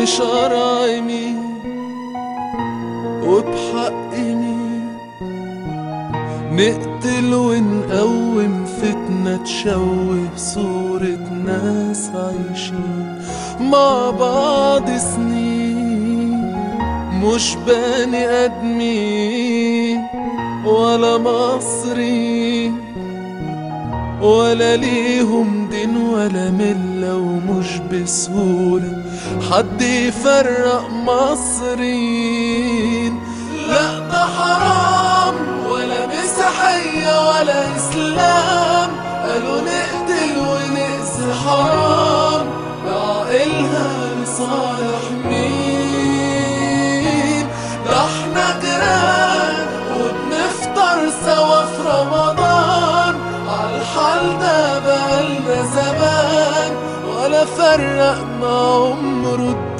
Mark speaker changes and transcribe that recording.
Speaker 1: بشرع مين وبحق مين نقتل ونقوم فتنة تشوه صورة ناس عايشين مع بعض سنين مش بني ادمين ولا مصري ولا ليهم دين ولا ملة ومش بسهولة حد يفرق مصريين لا ده حرام ولا مسيحية ولا إسلام قالوا نقتل ونقسي حرام بعقلها لصالح مين ده احنا جيران وبنفطر سوا في رمضان عالحال ده بقالنا زمان ولا فرقنا عمره